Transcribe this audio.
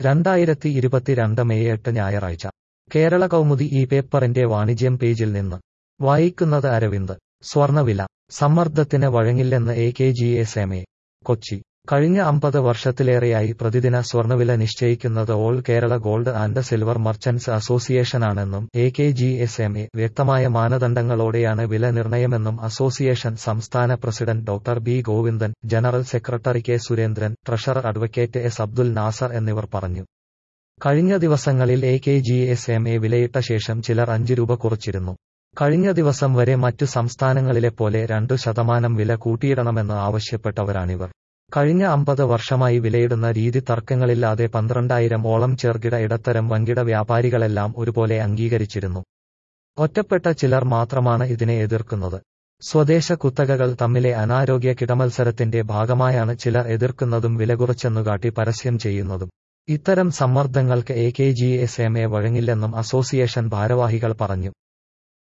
രണ്ടായിരത്തി ഇരുപത്തിരണ്ട് മെയ് എട്ട് ഞായറാഴ്ച കേരള കൗമുദി ഈ പേപ്പറിന്റെ വാണിജ്യം പേജിൽ നിന്ന് വായിക്കുന്നത് അരവിന്ദ് സ്വർണവില സമ്മർദ്ദത്തിന് വഴങ്ങില്ലെന്ന് A K G S M A Kochi കഴിഞ്ഞ അമ്പത് വർഷത്തിലേറെയായി പ്രതിദിന സ്വർണവില നിശ്ചയിക്കുന്നത് all Kerala gold and silver merchants അസോസിയേഷനാണെന്നും A K G S M A വ്യക്തമായ മാനദണ്ഡങ്ങളോടെയാണ് വില നിർണയമെന്നും അസോസിയേഷൻ സംസ്ഥാന president doctor B Govindan general secretary K Surendran treasurer advocate S Abdul Nasar എന്നിവർ പറഞ്ഞു കഴിഞ്ഞ ദിവസങ്ങളിൽ A K G S M A വിലയിട്ട ശേഷം ചിലർ അഞ്ച് രൂപ കുറച്ചിരുന്നു കഴിഞ്ഞ ദിവസം വരെ മറ്റു സംസ്ഥാനങ്ങളിലെ പോലെ രണ്ടു ശതമാനം വില കൂട്ടിയിടണമെന്ന് ആവശ്യപ്പെട്ടവരാണിവർ കഴിഞ്ഞ അമ്പത് വർഷമായി വിലയിടുന്ന രീതി തർക്കങ്ങളില്ലാതെ പന്ത്രണ്ടായിരം ഓളം ചെറുകിട ഇടത്തരം വൻകിട വ്യാപാരികളെല്ലാം ഒരുപോലെ അംഗീകരിച്ചിരുന്നു ഒറ്റപ്പെട്ട ചിലർ മാത്രമാണ് ഇതിനെ എതിർക്കുന്നത് സ്വദേശ കുത്തകകൾ തമ്മിലെ അനാരോഗ്യ കിടമത്സരത്തിന്റെ ഭാഗമായാണ് ചിലർ എതിർക്കുന്നതും വില കുറച്ചെന്നുകാട്ടി പരസ്യം ചെയ്യുന്നതും ഇത്തരം സമ്മർദ്ദങ്ങൾക്ക് A K G S M A വഴങ്ങില്ലെന്നും അസോസിയേഷൻ ഭാരവാഹികൾ പറഞ്ഞു